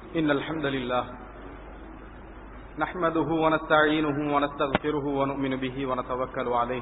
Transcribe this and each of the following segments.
إن الحمد لله نحمده ونستعينه ونستغفره ونؤمن به ونتوكل عليه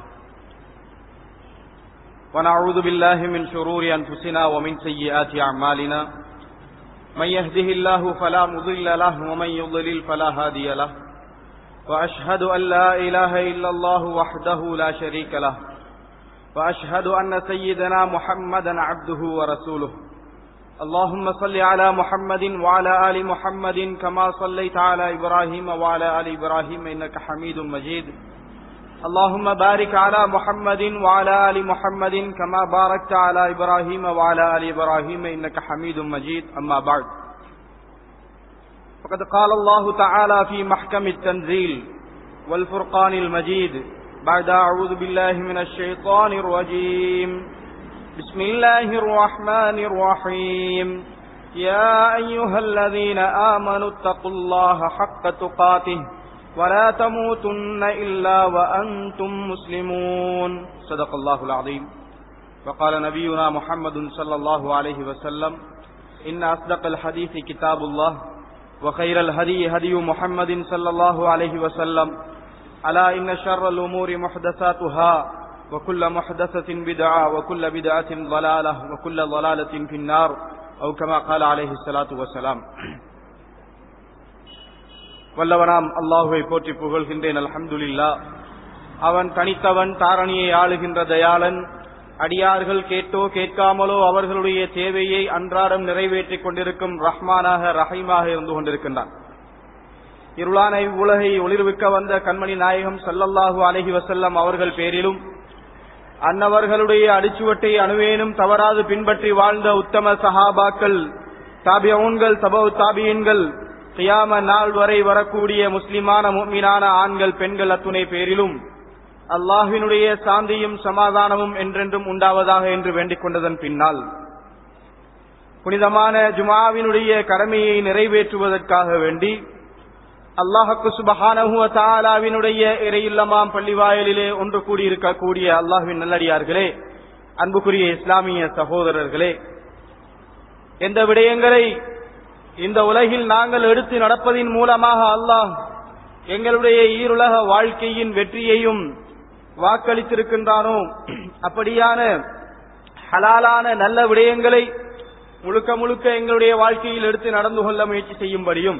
ونعوذ بالله من شرور أنفسنا ومن سيئات أعمالنا من يهده الله فلا مضل له ومن يضلل فلا هادي له وأشهد أن لا إله إلا الله وحده لا شريك له وأشهد أن سيدنا محمدا عبده ورسوله اللهم صل على محمد وعلى آل محمد كما صليت على إبراهيم وعلى آل إبراهيم إنك حميد مجيد اللهم بارك على محمد وعلى آل محمد كما باركت على إبراهيم وعلى آل إبراهيم إنك حميد مجيد أما بعد فقد قال الله تعالى في محكم التنزيل والفرقان المجيد بعد أعوذ بالله من الشيطان الرجيم بسم الله الرحمن الرحيم يا أيها الذين آمنوا اتقوا الله حق تقاته ولا تموتن إلا وأنتم مسلمون صدق الله العظيم وقال نبينا محمد صلى الله عليه وسلم إن أصدق الحديث كتاب الله وخير الهدي هدي محمد صلى الله عليه وسلم ألا إن شر الأمور محدثاتها وكل محدثة بدعة وكل بدعة ضلالة وكل ضلالة في النار أو كما قال عليه الصلاة والسلام வல்லவனாம் அல்லாஹுவை போற்றி புகழ்கின்றேன் அல்ஹம்துலில்லா அவன் தனித்தவன் தாரணியை ஆளுகின்ற தயாளன் அடியார்கள் கேட்டோ கேட்காமலோ அவர்களுடைய தேவையை அன்றாடம் நிறைவேற்றிக் கொண்டிருக்கும் ரஹ்மானாக ரஹீமாக இருந்து கொண்டிருக்கின்றான் இருளான இவ்வுலகை ஒளிர்விக்க வந்த கண்மணி நாயகம் சல்லல்லாஹு அலஹி வசல்லம் அவர்கள் பேரிலும் அன்னவர்களுடைய அடிச்சுவட்டை அணுவேனும் தவறாது பின்பற்றி வாழ்ந்த உத்தம சஹாபாக்கள் தாபியவுன்கள் தபவு தாபியன்கள் கியாம நாள் வரை வரக்கூடிய முஸ்லிமான மீனான ஆண்கள் பெண்கள் அத்துணை பேரிலும் அல்லாஹினுடைய சாந்தியும் சமாதானமும் என்றென்றும் உண்டாவதாக என்று வேண்டிக் கொண்டதன் பின்னால் புனிதமான ஜுமாவினுடைய கடமையை நிறைவேற்றுவதற்காக வேண்டி அல்லாஹக்கு சுபஹானஹுவ தாலாவினுடைய இறையில்லமாம் பள்ளிவாயலிலே ஒன்று கூடியிருக்கக்கூடிய அல்லாஹுவின் நல்லடியார்களே அன்புக்குரிய இஸ்லாமிய சகோதரர்களே எந்த விடயங்களை இந்த உலகில் நாங்கள் எடுத்து நடப்பதின் மூலமாக அல்லாஹ் எங்களுடைய ஈருலக வாழ்க்கையின் வெற்றியையும் வாக்களித்திருக்கின்றானோ அப்படியான ஹலாலான நல்ல விடயங்களை முழுக்க முழுக்க எங்களுடைய வாழ்க்கையில் எடுத்து நடந்து கொள்ள முயற்சி செய்யும்படியும்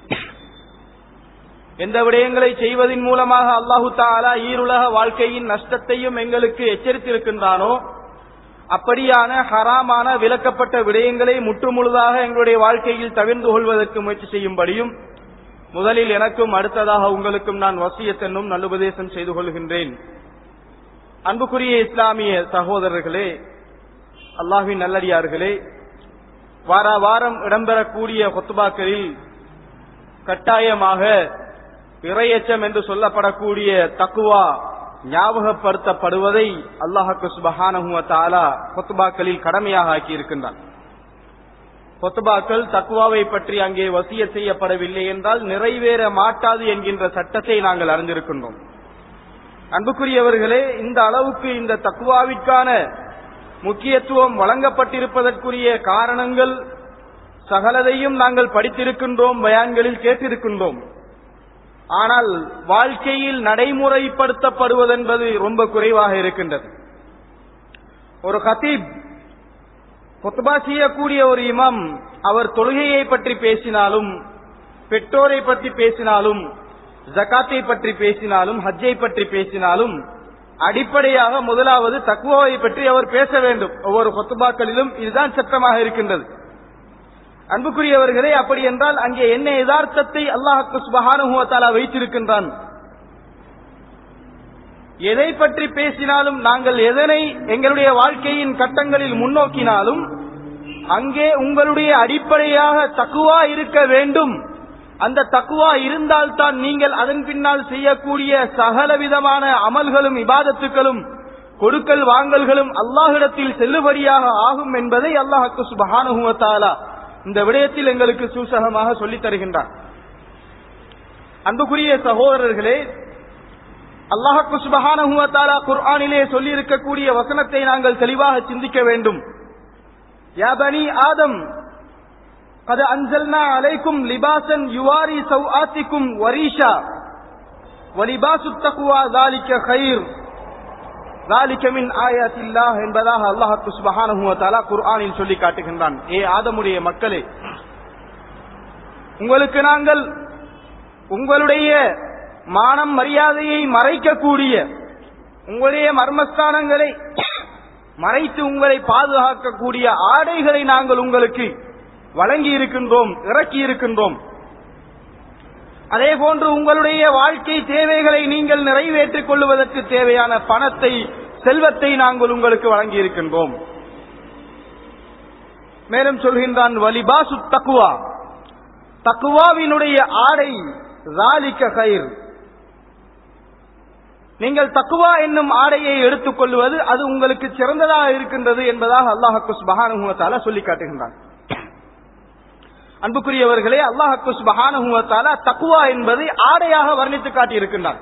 எந்த விடயங்களை செய்வதன் மூலமாக அல்லாஹு தாலா ஈருலக வாழ்க்கையின் நஷ்டத்தையும் எங்களுக்கு எச்சரித்திருக்கின்றானோ அப்படியான ஹராமான விலக்கப்பட்ட விடயங்களை முற்றுமுழுதாக எங்களுடைய வாழ்க்கையில் தவிர்ந்து கொள்வதற்கு முயற்சி செய்யும்படியும் முதலில் எனக்கும் அடுத்ததாக உங்களுக்கும் நான் வசியத்தென்னும் நல்லுபதேசம் செய்து கொள்கின்றேன் அன்புக்குரிய இஸ்லாமிய சகோதரர்களே அல்லாஹின் நல்லடியார்களே வார வாரம் இடம்பெறக்கூடிய கொத்துபாக்களில் கட்டாயமாக இறையச்சம் என்று சொல்லப்படக்கூடிய தக்குவா ஞாபகப்படுத்தப்படுவதை அல்லாஹக்கு சுபஹானஹுவத்தாலா கொத்துபாக்களில் கடமையாக ஆக்கியிருக்கின்றான் கொத்துபாக்கள் தக்குவாவை பற்றி அங்கே வசிய செய்யப்படவில்லை என்றால் நிறைவேற மாட்டாது என்கின்ற சட்டத்தை நாங்கள் அறிந்திருக்கின்றோம் அன்புக்குரியவர்களே இந்த அளவுக்கு இந்த தக்குவாவிற்கான முக்கியத்துவம் வழங்கப்பட்டிருப்பதற்குரிய காரணங்கள் சகலதையும் நாங்கள் படித்திருக்கின்றோம் பயான்களில் கேட்டிருக்கின்றோம் ஆனால் வாழ்க்கையில் நடைமுறைப்படுத்தப்படுவதென்பது ரொம்ப குறைவாக இருக்கின்றது ஒரு ஹத்தீப் கொத்துபா செய்யக்கூடிய ஒரு இமாம் அவர் தொழுகையை பற்றி பேசினாலும் பெற்றோரை பற்றி பேசினாலும் ஜக்காத்தை பற்றி பேசினாலும் ஹஜ்ஜை பற்றி பேசினாலும் அடிப்படையாக முதலாவது தக்குவாவை பற்றி அவர் பேச வேண்டும் ஒவ்வொரு கொத்துபாக்களிலும் இதுதான் சட்டமாக இருக்கின்றது அன்புக்குரியவர்களே அப்படி என்றால் அங்கே என்ன யதார்த்தத்தை அல்லாஹுக்கு சுபகானுகுவத்தாலா வைத்திருக்கின்றான் எதை பற்றி பேசினாலும் நாங்கள் எதனை எங்களுடைய வாழ்க்கையின் கட்டங்களில் முன்னோக்கினாலும் அங்கே உங்களுடைய அடிப்படையாக தக்குவா இருக்க வேண்டும் அந்த தக்குவா இருந்தால்தான் நீங்கள் அதன் பின்னால் செய்யக்கூடிய சகல விதமான அமல்களும் இபாதத்துக்களும் கொடுக்கல் வாங்கல்களும் அல்லாஹிடத்தில் செல்லுபடியாக ஆகும் என்பதை அல்லாஹுக்கு சுபகானுகுவத்தாலா இந்த விடயத்தில் எங்களுக்கு சூசகமாக சொல்லித் தருகின்றார் அன்புக்குரிய சகோதரர்களே அல்லாஹக்கு சுபஹானஹுவத்தாலா குர்ஆனிலே சொல்லி இருக்கக்கூடிய வசனத்தை நாங்கள் தெளிவாக சிந்திக்க வேண்டும் யா பனி ஆதம் قد أنزلنا عليكم لباسا يواري سوآتكم وريشا ولباس التقوى ذلك خير ذلك من آيات الله என்பதாக அல்லாஹ் சுப்ஹானஹு வ தஆலா குர்ஆனில் சொல்லி காட்டுகின்றான் ஏ ஆதமுடைய மக்களே உங்களுக்கு நாங்கள் உங்களுடைய மானம் மரியாதையை மறைக்கக்கூடிய உங்களுடைய மர்மஸ்தானங்களை மறைத்து உங்களை பாதுகாக்கக்கூடிய ஆடைகளை நாங்கள் உங்களுக்கு வழங்கி இருக்கின்றோம் இறக்கி இருக்கின்றோம் அதே போன்று உங்களுடைய வாழ்க்கை தேவைகளை நீங்கள் நிறைவேற்றிக் கொள்வதற்கு தேவையான பணத்தை செல்வத்தை நாங்கள் உங்களுக்கு வழங்கி இருக்கின்றோம் மேலும் சொல்கின்றான் வலிபாசு தக்குவா தக்குவாவினுடைய ஆடை ராலிக்க கயிர் நீங்கள் தக்குவா என்னும் ஆடையை எடுத்துக் கொள்வது அது உங்களுக்கு சிறந்ததாக இருக்கின்றது என்பதாக அல்லாஹு சுபஹானுவத்தால சொல்லி காட்டுகின்றான் அன்புக்குரியவர்களே அல்லாஹு சுபஹானுவத்தால தக்குவா என்பதை ஆடையாக வர்ணித்து காட்டியிருக்கின்றான்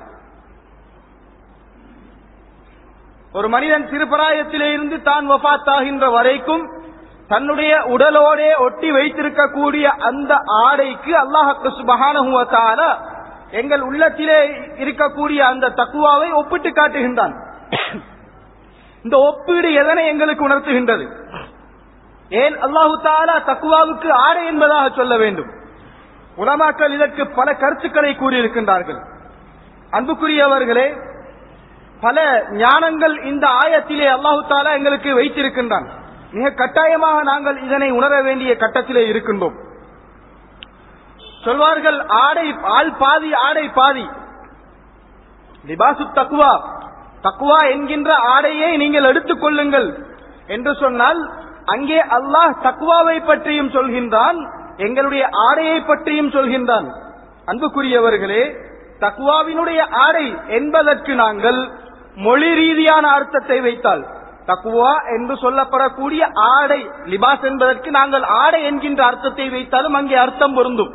ஒரு மனிதன் சிறுபிராயத்திலே இருந்து தான் வபாத்தாகின்ற வரைக்கும் தன்னுடைய உடலோடே ஒட்டி வைத்திருக்கக்கூடிய அந்த ஆடைக்கு அல்லாஹு சுபஹானுவத்தால எங்கள் உள்ளத்திலே இருக்கக்கூடிய அந்த தக்குவாவை ஒப்பிட்டு காட்டுகின்றான் இந்த ஒப்பீடு எதனை எங்களுக்கு உணர்த்துகின்றது ஏன் அல்லாஹு தாலா தக்குவாவுக்கு ஆடை என்பதாக சொல்ல வேண்டும் உலமாக்கள் இதற்கு பல கருத்துக்களை கூறியிருக்கின்றார்கள் அன்புக்குரியவர்களே பல ஞானங்கள் இந்த ஆயத்திலே அல்லாஹு தாலா எங்களுக்கு வைத்திருக்கின்றான் மிக கட்டாயமாக நாங்கள் இதனை உணர வேண்டிய கட்டத்திலே இருக்கின்றோம் சொல்வார்கள் ஆடை ஆள் பாதி ஆடை பாதி லிபாசு தக்குவா தக்குவா என்கின்ற ஆடையை நீங்கள் எடுத்துக் கொள்ளுங்கள் என்று சொன்னால் அங்கே அல்லாஹ் தக்குவாவை பற்றியும் சொல்கின்றான் எங்களுடைய ஆடையை பற்றியும் சொல்கின்றான் அன்புக்குரியவர்களே தக்குவாவினுடைய ஆடை என்பதற்கு நாங்கள் மொழி ரீதியான அர்த்தத்தை வைத்தால் தக்குவா என்று சொல்லப்படக்கூடிய ஆடை லிபாஸ் என்பதற்கு நாங்கள் ஆடை என்கின்ற அர்த்தத்தை வைத்தாலும் அங்கே அர்த்தம் பொருந்தும்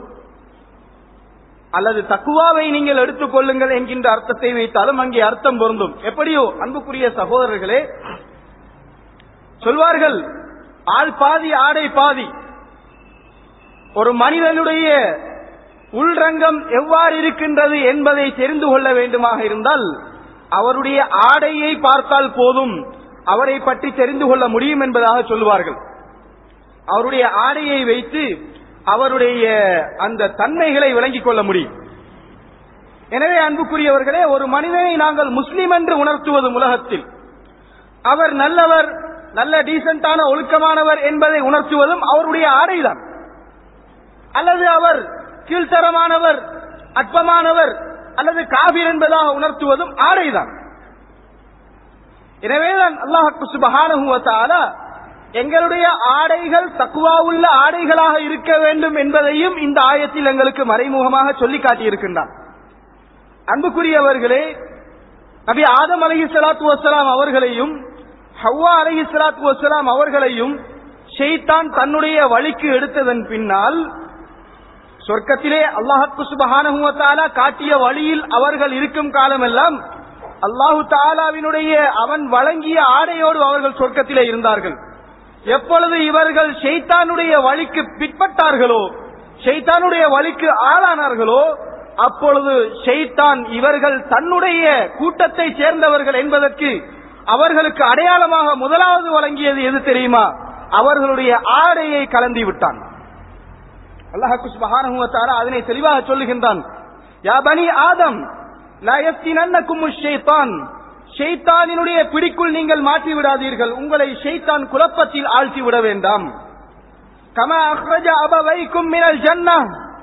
அல்லது தக்குவாவை நீங்கள் எடுத்துக் கொள்ளுங்கள் என்கின்ற அர்த்தத்தை வைத்தாலும் அங்கே அர்த்தம் பொருந்தும் எப்படியோ அன்புக்குரிய சகோதரர்களே சொல்வார்கள் ஆள் பாதி ஆடை பாதி ஒரு மனிதனுடைய உள்ரங்கம் எவ்வாறு இருக்கின்றது என்பதை தெரிந்து கொள்ள வேண்டுமாக இருந்தால் அவருடைய ஆடையை பார்த்தால் போதும் அவரை பற்றி தெரிந்து கொள்ள முடியும் என்பதாக சொல்வார்கள் அவருடைய ஆடையை வைத்து அவருடைய அந்த தன்மைகளை விளங்கிக் கொள்ள முடியும் எனவே அன்புக்குரியவர்களே ஒரு மனிதனை நாங்கள் முஸ்லிம் என்று உணர்த்துவது உலகத்தில் அவர் நல்லவர் நல்ல டீசென்டான ஒழுக்கமானவர் என்பதை உணர்த்துவதும் அவருடைய ஆடைதான் அல்லது அவர் கீழ்த்தரமானவர் அற்பமானவர் அல்லது காபீர் என்பதாக உணர்த்துவதும் ஆடைதான் எனவேதான் அல்லாஹு சுபஹானுவத்தால எங்களுடைய ஆடைகள் தக்குவா உள்ள ஆடைகளாக இருக்க வேண்டும் என்பதையும் இந்த ஆயத்தில் எங்களுக்கு மறைமுகமாக சொல்லி காட்டியிருக்கின்றார் அன்புக்குரியவர்களே நபி ஆதம் அலஹி சலாத்து வசலாம் அவர்களையும் ஹவ்வா அலஹி சலாத்து வசலாம் அவர்களையும் ஷெய்தான் தன்னுடைய வழிக்கு எடுத்ததன் பின்னால் சொர்க்கத்திலே அல்லாஹு சுபஹானுவத்தாலா காட்டிய வழியில் அவர்கள் இருக்கும் காலமெல்லாம் அல்லாஹு தாலாவினுடைய அவன் வழங்கிய ஆடையோடு அவர்கள் சொர்க்கத்திலே இருந்தார்கள் எப்பொழுது இவர்கள் ஷெய்தானுடைய வழிக்கு பிற்பட்டார்களோ ஷெய்தானுடைய வழிக்கு ஆளானார்களோ அப்பொழுது ஷெய்தான் இவர்கள் தன்னுடைய கூட்டத்தை சேர்ந்தவர்கள் என்பதற்கு அவர்களுக்கு அடையாளமாக முதலாவது வழங்கியது எது தெரியுமா அவர்களுடைய ஆடையை கலந்தி விட்டான் அல்லாஹு சுபஹானஹு அதனை தெளிவாக சொல்லுகின்றான் யா பனி ஆதம் லயத்தினன்னக்கும் ஷைத்தான் ஷெய்தானினுடைய பிடிக்குள் நீங்கள் மாற்றி விடாதீர்கள் உங்களை ஷெய்தான் குழப்பத்தில் ஆழ்த்தி விட வேண்டாம் கம அஹ்ரஜ அபவைக்கும் மினல் ஜன்னா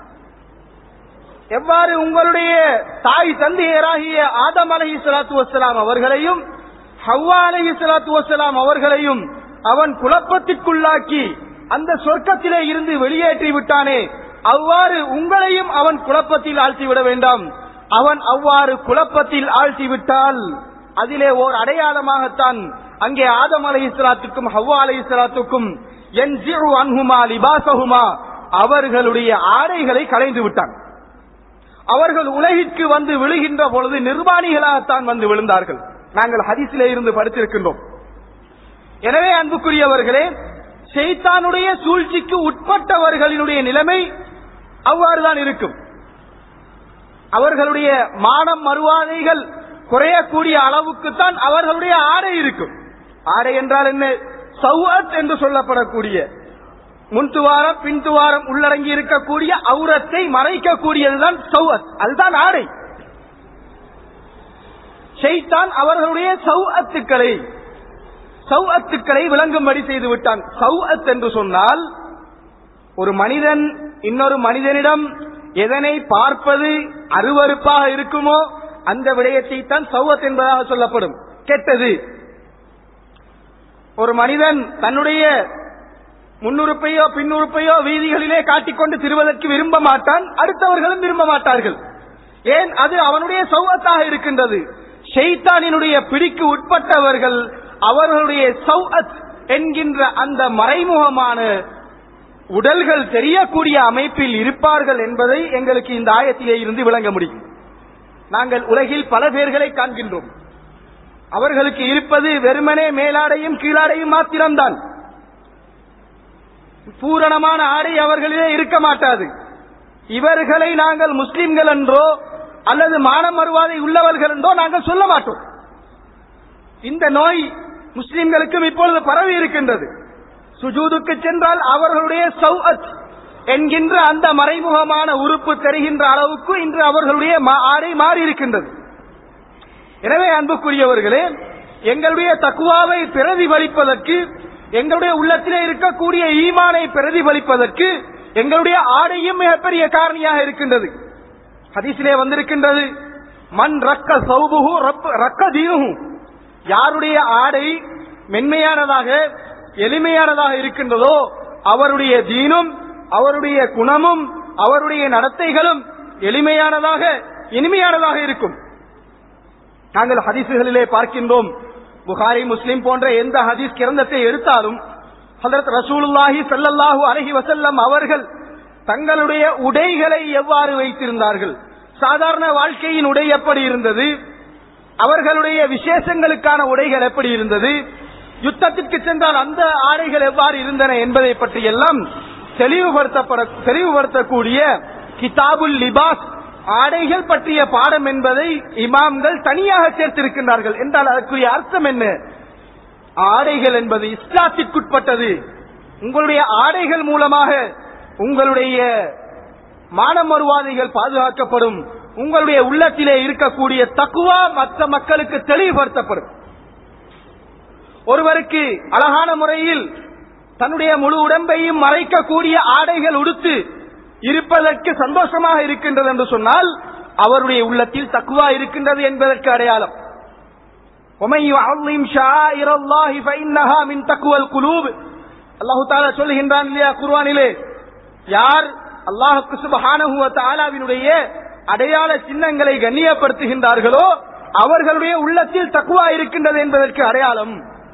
எவ்வாறு உங்களுடைய தாய் தந்தையராகிய ஆதம் அலஹி சலாத்து வசலாம் அவர்களையும் ஹவ்வா அலஹி சலாத்து வசலாம் அவர்களையும் அவன் குழப்பத்திற்குள்ளாக்கி அந்த சொர்க்கத்திலே இருந்து வெளியேற்றி விட்டானே அவ்வாறு உங்களையும் அவன் குழப்பத்தில் ஆழ்த்தி விட வேண்டாம் அவன் அவ்வாறு குழப்பத்தில் ஆழ்த்தி விட்டால் அதிலே ஓர் அடையாளமாகத்தான் அங்கே ஆதம் அலை இஸ்லாத்துக்கும் ஹவ்வா அலை இஸ்லாத்துக்கும் என் அன்ஹுமா லிபாசகுமா அவர்களுடைய ஆடைகளை களைந்து விட்டான் அவர்கள் உலகிற்கு வந்து விழுகின்ற பொழுது நிர்வாணிகளாகத்தான் வந்து விழுந்தார்கள் நாங்கள் ஹதீஸிலே இருந்து படித்திருக்கின்றோம் எனவே அன்புக்குரியவர்களே ஷைத்தானுடைய சூழ்ச்சிக்கு உட்பட்டவர்களினுடைய நிலைமை அவ்வாறுதான் இருக்கும் அவர்களுடைய மானம் மறுவாதைகள் குறையக்கூடிய அளவுக்குத்தான் அவர்களுடைய ஆடை இருக்கும் ஆடை என்றால் என்ன சௌஅத் என்று சொல்லப்படக்கூடிய முன்துவாரம் பின்துவாரம் உள்ளடங்கி இருக்கக்கூடிய அவுரத்தை மறைக்கக்கூடியதுதான் சௌஅத் அதுதான் ஆடை ஷைத்தான் அவர்களுடைய சௌஅத்துக்களை சௌஅத்துக்களை விளங்கும்படி செய்து விட்டான் சௌஅத் என்று சொன்னால் ஒரு மனிதன் இன்னொரு மனிதனிடம் எதனை பார்ப்பது அருவருப்பாக இருக்குமோ அந்த விடயத்தை தான் சௌவத் என்பதாக சொல்லப்படும் கெட்டது ஒரு மனிதன் தன்னுடைய முன்னுறுப்பையோ பின்னுறுப்பையோ வீதிகளிலே காட்டிக்கொண்டு திருவதற்கு விரும்ப மாட்டான் அடுத்தவர்களும் விரும்ப மாட்டார்கள் ஏன் அது அவனுடைய சௌவத்தாக இருக்கின்றது ஷெய்தானினுடைய பிடிக்கு உட்பட்டவர்கள் அவர்களுடைய சௌஅத் என்கின்ற அந்த மறைமுகமான உடல்கள் தெரியக்கூடிய அமைப்பில் இருப்பார்கள் என்பதை எங்களுக்கு இந்த ஆயத்திலே இருந்து விளங்க முடியும் நாங்கள் உலகில் பல பேர்களை காண்கின்றோம் அவர்களுக்கு இருப்பது வெறுமனே மேலாடையும் கீழாடையும் மாத்திரம்தான் பூரணமான ஆடை அவர்களிலே இருக்க மாட்டாது இவர்களை நாங்கள் முஸ்லிம்கள் என்றோ அல்லது மானம் மறுவாதை உள்ளவர்கள் என்றோ நாங்கள் சொல்ல மாட்டோம் இந்த நோய் முஸ்லிம்களுக்கும் இப்பொழுது பரவி இருக்கின்றது சுஜூதுக்கு சென்றால் அவர்களுடைய சௌஅத் என்கின்ற அந்த மறைமுகமான உறுப்பு தெரிகின்ற அளவுக்கு இன்று அவர்களுடைய மா- ஆடை மாறி இருக்கின்றது எனவே அன்புக்குரியவர்களே எங்களுடைய தக்குவாவை பிரதிபலிப்பதற்கு எங்களுடைய உள்ளத்திலே இருக்கக்கூடிய ஈமானை பிரதிபலிப்பதற்கு எங்களுடைய ஆடையும் மிகப்பெரிய காரணியாக இருக்கின்றது ஹதீஸிலே வந்திருக்கின்றது மண் ரக்க சௌபுகு ரப்ப- ரக்க தீனுகு யாருடைய ஆடை மென்மையானதாக எளிமையானதாக இருக்கின்றதோ அவருடைய தீனும் அவருடைய குணமும் அவருடைய நடத்தைகளும் எளிமையானதாக இனிமையானதாக இருக்கும் நாங்கள் ஹதீசுகளிலே பார்க்கின்றோம் புகாரி முஸ்லிம் போன்ற எந்த ஹதீஸ் கிரந்தத்தை எடுத்தாலும் ஹதரத் ரசூலுல்லாஹி ஸல்லல்லாஹு அலைஹி வஸல்லம் அவர்கள் தங்களுடைய உடைகளை எவ்வாறு வைத்திருந்தார்கள் சாதாரண வாழ்க்கையின் உடை எப்படி இருந்தது அவர்களுடைய விசேஷங்களுக்கான உடைகள் எப்படி இருந்தது யுத்தத்திற்கு சென்றால் அந்த ஆடைகள் எவ்வாறு இருந்தன என்பதை பற்றி எல்லாம் தெளிவுபடுத்தப்பட தெளிவுபடுத்தக்கூடிய கிதாபுல் லிபாஸ் ஆடைகள் பற்றிய பாடம் என்பதை இமாம்கள் தனியாக சேர்த்திருக்கின்றார்கள் என்றால் அதற்குரிய அர்த்தம் என்ன ஆடைகள் என்பது இஸ்லாத்திற்குட்பட்டது உங்களுடைய ஆடைகள் மூலமாக உங்களுடைய மானமருவாதிகள் பாதுகாக்கப்படும் உங்களுடைய உள்ளத்திலே இருக்கக்கூடிய தக்குவா மற்ற மக்களுக்கு தெளிவுபடுத்தப்படும் ஒருவருக்கு அழகான முறையில் தன்னுடைய முழு உடம்பையும் மறைக்கக்கூடிய ஆடைகள் உடுத்து இருப்பதற்கு சந்தோஷமாக இருக்கின்றது என்று சொன்னால் அவருடைய உள்ளத்தில் தக்குவா இருக்கின்றது என்பதற்கு அடையாளம் وَمَن يُعَظِّمْ شَعَائِرَ اللَّهِ فَإِنَّهَا مِن تَقْوَى الْقُلُوبِ அல்லாஹ் தஆலா சொல்லுகின்றான் இல்லையா குர்ஆனிலே யார் அல்லாஹ்வுக்கு சுப்ஹானஹு வ தஆலாவினுடைய அடையாள சின்னங்களை கண்ணியப்படுத்துகின்றார்களோ அவர்களுடைய உள்ளத்தில் தக்குவா இருக்கின்றது என்பதற்கு அடையாளம்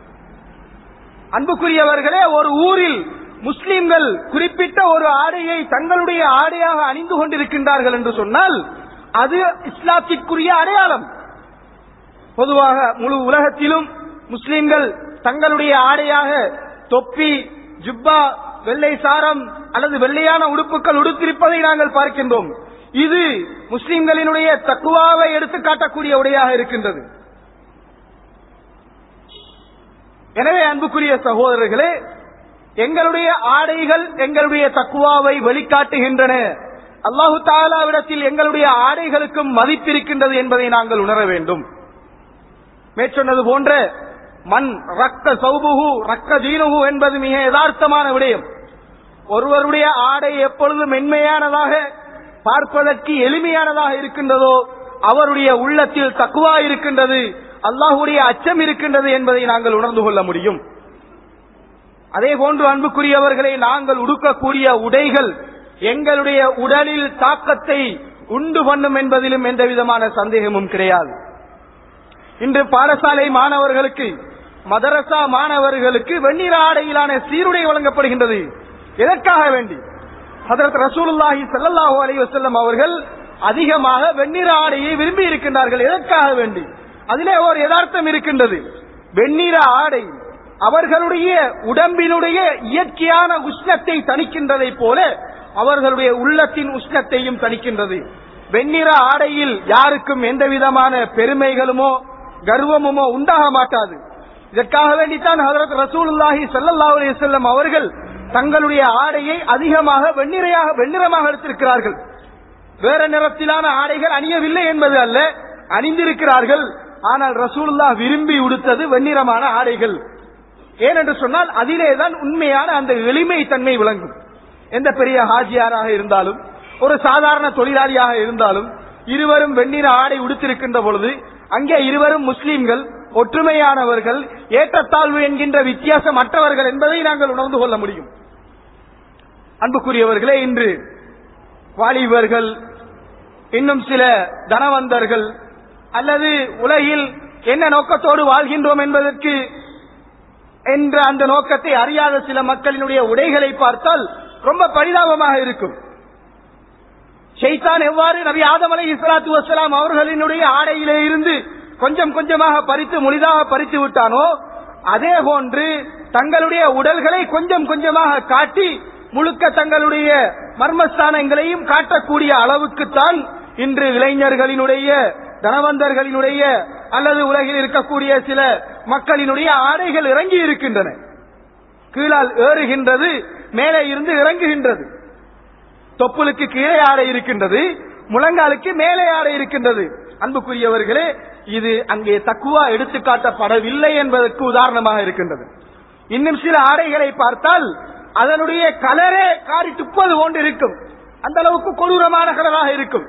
அன்புக்குரியவர்களே ஒரு ஊரில் முஸ்லிம்கள் குறிப்பிட்ட ஒரு ஆடையை தங்களுடைய ஆடையாக அணிந்து கொண்டிருக்கின்றார்கள் என்று சொன்னால் அது இஸ்லாத்திற்குரிய அடையாளம் பொதுவாக முழு உலகத்திலும் முஸ்லிம்கள் தங்களுடைய ஆடையாக தொப்பி ஜுப்பா வெள்ளை சாரம் அல்லது வெள்ளையான உடுப்புகள் உடுத்திருப்பதை நாங்கள் பார்க்கின்றோம் இது முஸ்லிம்களினுடைய தக்குவாவை எடுத்து காட்டக்கூடிய உடையாக இருக்கின்றது எனவே அன்புக்குரிய சகோதரர்களே எங்களுடைய ஆடைகள் எங்களுடைய தக்குவாவை வெளிக்காட்டுகின்றன அல்லாஹு தாலாவிடத்தில் எங்களுடைய ஆடைகளுக்கும் மதிப்பிருக்கின்றது என்பதை நாங்கள் உணர வேண்டும் மேற்சொன்னது போன்ற மண் ரக்க சௌபுகு ரக்க தீனுகு என்பது மிக யதார்த்தமான விடயம் ஒருவருடைய ஆடை எப்பொழுது மென்மையானதாக பார்ப்பதற்கு எளிமையானதாக இருக்கின்றதோ அவருடைய உள்ளத்தில் தக்குவா இருக்கின்றது அல்லாஹுடைய அச்சம் இருக்கின்றது என்பதை நாங்கள் உணர்ந்து கொள்ள முடியும் அதே போன்று அன்புக்குரியவர்களை நாங்கள் உடுக்கக்கூடிய உடைகள் எங்களுடைய உடலில் தாக்கத்தை உண்டு பண்ணும் என்பதிலும் எந்த விதமான சந்தேகமும் கிடையாது இன்று பாடசாலை மாணவர்களுக்கு மதரசா மாணவர்களுக்கு வெண்ணிற ஆடையிலான சீருடை வழங்கப்படுகின்றது எதற்காக வேண்டி ஹதரத் ரசூலுல்லாஹி ஸல்லல்லாஹு அலைஹி வஸல்லம் அவர்கள் அதிகமாக வெண்ணிற ஆடையை விரும்பி இருக்கின்றார்கள் எதற்காக வேண்டி அதிலே ஒரு யதார்த்தம் இருக்கின்றது வெண்ணிற ஆடை அவர்களுடைய உடம்பினுடைய இயற்கையான உஷ்ணத்தை தணிக்கின்றதை போல அவர்களுடைய உள்ளத்தின் உஷ்ணத்தையும் தணிக்கின்றது வெண்ணிற ஆடையில் யாருக்கும் எந்த விதமான பெருமைகளுமோ கர்வமுமோ உண்டாக மாட்டாது இதற்காக வேண்டித்தான் ஹதரத் ரசூலுல்லாஹி ஸல்லல்லாஹு அலைஹி வஸல்லம் அவர்கள் தங்களுடைய ஆடையை அதிகமாக வெண்ணிறையாக வெண்ணிறமாக எடுத்திருக்கிறார்கள் வேற நிறத்திலான ஆடைகள் அணியவில்லை என்பது அல்ல அணிந்திருக்கிறார்கள் ஆனால் ரசூலுல்லாஹ் விரும்பி உடுத்தது வெண்ணிறமான ஆடைகள் ஏனென்று சொன்னால் அதிலேதான் உண்மையான அந்த எளிமை தன்மை விளங்கும் எந்த பெரிய ஹாஜியாராக இருந்தாலும் ஒரு சாதாரண தொழிலாளியாக இருந்தாலும் இருவரும் வெண்ணிற ஆடை உடுத்திருக்கின்ற பொழுது அங்கே இருவரும் முஸ்லிம்கள் ஒற்றுமையானவர்கள் ஏற்றத்தாழ்வு என்கின்ற வித்தியாசம் மற்றவர்கள் என்பதை நாங்கள் உணர்ந்து கொள்ள முடியும் அன்புக்குரியவர்களே இன்று வாலிபர்கள் இன்னும் சில தனவந்தர்கள் அல்லது உலகில் என்ன நோக்கத்தோடு வாழ்கின்றோம் என்பதற்கு என்ற அந்த நோக்கத்தை அறியாத சில மக்களினுடைய உடைகளை பார்த்தால் ரொம்ப பரிதாபமாக இருக்கும் ஷைத்தான் எவ்வாறு நபி ஆதம் அலை இஸ்லாத்து வசலாம் அவர்களினுடைய ஆடையிலே இருந்து கொஞ்சம் கொஞ்சமாக பறித்து முழுதாக பறித்து விட்டானோ அதே போன்று தங்களுடைய உடல்களை கொஞ்சம் கொஞ்சமாக காட்டி முழுக்க தங்களுடைய மர்மஸ்தானங்களையும் காட்டக்கூடிய அளவுக்குத்தான் இன்று இளைஞர்களினுடைய தனவந்தர்களினுடைய அல்லது உலகில் இருக்கக்கூடிய சில மக்களினுடைய ஆடைகள் இறங்கி இருக்கின்றன கீழால் ஏறுகின்றது மேலே இருந்து இறங்குகின்றது தொப்புளுக்கு கீழே ஆடை இருக்கின்றது முழங்காலுக்கு மேலே ஆடை இருக்கின்றது அன்புக்குரியவர்களே இது அங்கே தக்குவா எடுத்து காட்டப்படவில்லை என்பதற்கு உதாரணமாக இருக்கின்றது இன்னும் சில ஆடைகளை பார்த்தால் அதனுடைய கலரே காரி துப்பது போன்று இருக்கும் அந்த அளவுக்கு கொடூரமான கலராக இருக்கும்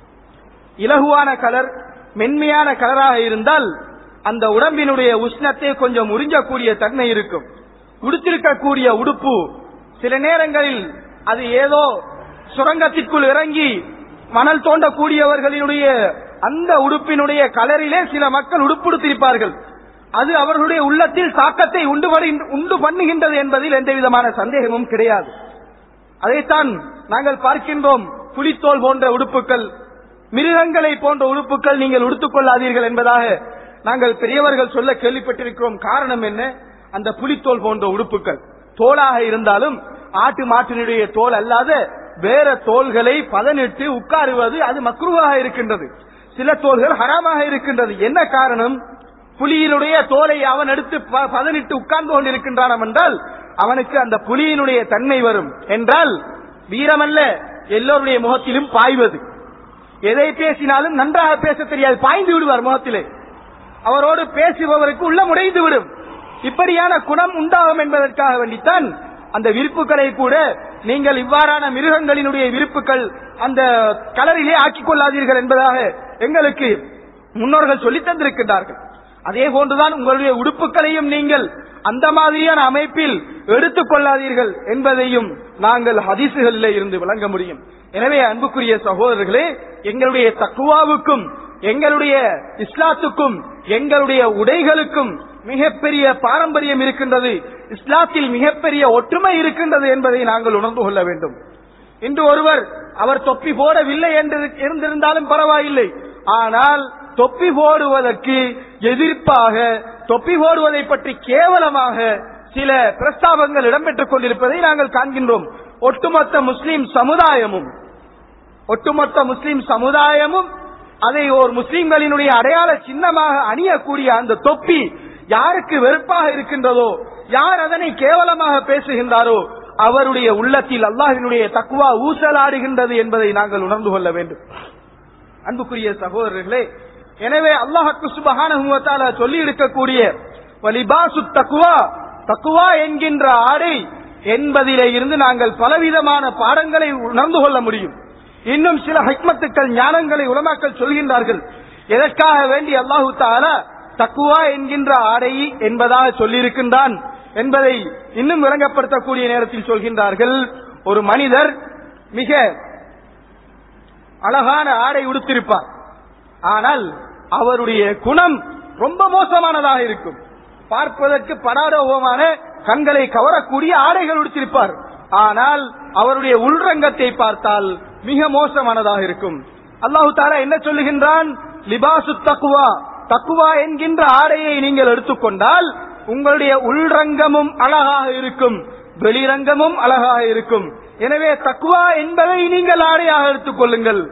இலகுவான கலர் மென்மையான கலராக இருந்தால் அந்த உடம்பினுடைய உஷ்ணத்தை கொஞ்சம் உறிஞ்சக்கூடிய தன்மை இருக்கும் உடுத்திருக்கக்கூடிய உடுப்பு சில நேரங்களில் அது ஏதோ சுரங்கத்திற்குள் இறங்கி மணல் தோண்டக்கூடியவர்களினுடைய அந்த உடுப்பினுடைய கலரிலே சில மக்கள் உடுப்புடுத்திருப்பார்கள் அது அவர்களுடைய உள்ளத்தில் தாக்கத்தை உண்டு படி- உண்டு பண்ணுகின்றது என்பதில் எந்த விதமான சந்தேகமும் கிடையாது அதைத்தான் நாங்கள் பார்க்கின்றோம் புலித்தோல் போன்ற உடுப்புகள் மிருகங்களை போன்ற உடுப்புகள் நீங்கள் உடுத்துக் கொள்ளாதீர்கள் என்பதாக நாங்கள் பெரியவர்கள் சொல்ல கேள்விப்பட்டிருக்கிறோம் காரணம் என்ன அந்த புலித்தோல் போன்ற உடுப்புகள் தோலாக இருந்தாலும் ஆட்டு மாட்டினுடைய தோல் அல்லாத வேற தோள்களை பதனிட்டு உட்காருவது அது மக்ருவாக இருக்கின்றது சில தோள்கள் ஹராமாக இருக்கின்றது என்ன காரணம் புலியினுடைய தோலை அவன் எடுத்து ப- பதனிட்டு உட்கார்ந்து கொண்டிருக்கின்றான் என்றால் அவனுக்கு அந்த புலியினுடைய தன்மை வரும் என்றால் வீரமல்ல எல்லோருடைய முகத்திலும் பாய்வது எதை பேசினாலும் நன்றாக பேச தெரியாது பாய்ந்து விடுவார் முகத்திலே அவரோடு பேசுபவருக்கு உள்ள முடைந்து விடும் இப்படியான குணம் உண்டாகும் என்பதற்காக வேண்டித்தான் அந்த விருப்புகளை கூட நீங்கள் இவ்வாறான மிருகங்களினுடைய விருப்புகள் அந்த கலரிலே ஆக்கிக் கொள்ளாதீர்கள் என்பதாக எங்களுக்கு முன்னோர்கள் சொல்லித் தந்திருக்கின்றார்கள் அதே போன்றுதான் உங்களுடைய உடுப்புகளையும் நீங்கள் அந்த மாதிரியான அமைப்பில் எடுத்துக் கொள்ளாதீர்கள் என்பதையும் நாங்கள் ஹதீசுகளிலே இருந்து விளங்க முடியும் எனவே அன்புக்குரிய சகோதரர்களே எங்களுடைய தக்குவாவுக்கும் எங்களுடைய இஸ்லாத்துக்கும் எங்களுடைய உடைகளுக்கும் மிகப்பெரிய பாரம்பரியம் இருக்கின்றது இஸ்லாத்தில் மிகப்பெரிய ஒற்றுமை இருக்கின்றது என்பதை நாங்கள் உணர்ந்து கொள்ள வேண்டும் இன்று ஒருவர் அவர் தொப்பி போடவில்லை என்று இருந்திருந்தாலும் பரவாயில்லை ஆனால் தொப்பி போடுவதற்கு எதிர்ப்பாக தொப்பி போடுவதை பற்றி கேவலமாக சில பிரஸ்தாபங்கள் இடம்பெற்றுக் கொண்டிருப்பதை நாங்கள் காண்கின்றோம் ஒட்டுமொத்த முஸ்லிம் சமுதாயமும் ஒட்டுமொத்த முஸ்லிம் சமுதாயமும் அதை ஒரு முஸ்லிம்களினுடைய அடையாள சின்னமாக அணியக்கூடிய அந்த தொப்பி யாருக்கு வெறுப்பாக இருக்கின்றதோ யார் அதனை கேவலமாக பேசுகின்றாரோ அவருடைய உள்ளத்தில் அல்லாஹினுடைய தக்குவா ஊசலாடுகின்றது என்பதை நாங்கள் உணர்ந்து கொள்ள வேண்டும் அன்புக்குரிய சகோதரர்களே எனவே அல்லாஹக்கு சுபஹான சொல்லி இருக்கக்கூடிய வலிபாசு தக்குவா தக்குவா என்கின்ற ஆடை என்பதிலே இருந்து நாங்கள் பலவிதமான பாடங்களை உணர்ந்து கொள்ள முடியும் இன்னும் சில ஹக்மத்துக்கள் ஞானங்களை உலமாக்கள் சொல்கின்றார்கள் எதற்காக வேண்டி அல்லாஹு தாலா தக்குவா என்கின்ற ஆடை என்பதாக சொல்லியிருக்கின்றான் என்பதை இன்னும் விளங்கப்படுத்தக்கூடிய நேரத்தில் சொல்கின்றார்கள் ஒரு மனிதர் மிக அழகான ஆடை உடுத்திருப்பார் ஆனால் அவருடைய குணம் ரொம்ப மோசமானதாக இருக்கும் பார்ப்பதற்கு படாடோபமான கண்களை கவரக்கூடிய ஆடைகள் உடுத்திருப்பார் ஆனால் அவருடைய உள்ரங்கத்தை பார்த்தால் மிக மோசமானதாக இருக்கும் அல்லாஹு தாலா என்ன சொல்லுகின்றான் லிபாசு தக்குவா தக்குவா என்கின்ற ஆடையை நீங்கள் எடுத்துக்கொண்டால் உங்களுடைய உள்ரங்கமும் அழகாக இருக்கும் வெளிரங்கமும் அழகாக இருக்கும் எனவே தக்குவா என்பதை நீங்கள் ஆடையாக எடுத்துக் கொள்ளுங்கள்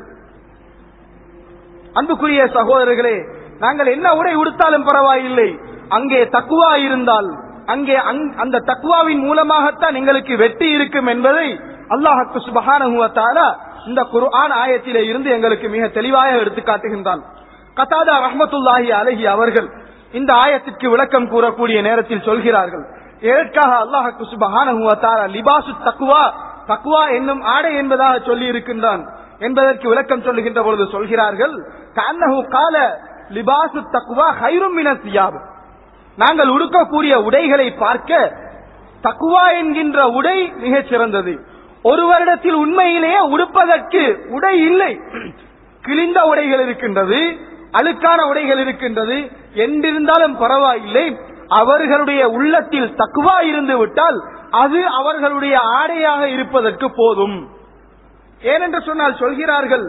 அன்புக்குரிய சகோதரர்களே நாங்கள் என்ன உடை உடுத்தாலும் பரவாயில்லை அங்கே தக்குவா இருந்தால் அங்கே அங்- அந்த தக்குவாவின் மூலமாகத்தான் எங்களுக்கு வெற்றி இருக்கும் என்பதை அல்லாஹக்கு சுபஹானஹுவத்தால இந்த குர்ஆன் ஆயத்திலே இருந்து எங்களுக்கு மிக தெளிவாக எடுத்து காட்டுகின்றான் கதாதா ரஹ்மத்துல்லாஹி அலஹி அவர்கள் இந்த ஆயத்திற்கு விளக்கம் கூறக்கூடிய நேரத்தில் சொல்கிறார்கள் எதற்காக அல்லாஹக்கு சுபஹானஹுவத்தால லிபாசு தக்குவா தக்குவா என்னும் ஆடை என்பதாக சொல்லி இருக்கின்றான் என்பதற்கு விளக்கம் சொல்லுகின்ற பொழுது சொல்கிறார்கள் கண்ணஹு கால லிபாசு தக்குவா ஹைரும் மின சியாப் நாங்கள் உடுக்கக்கூடிய உடைகளை பார்க்க தக்குவா என்கின்ற உடை மிகச் சிறந்தது ஒரு வருடத்தில் உண்மையிலேயே உடுப்பதற்கு உடை இல்லை கிழிந்த உடைகள் இருக்கின்றது அழுக்கான உடைகள் இருக்கின்றது என்றிருந்தாலும் பரவாயில்லை அவர்களுடைய உள்ளத்தில் தக்குவா இருந்து விட்டால் அது அவர்களுடைய ஆடையாக இருப்பதற்கு போதும் ஏனென்று சொன்னால் சொல்கிறார்கள்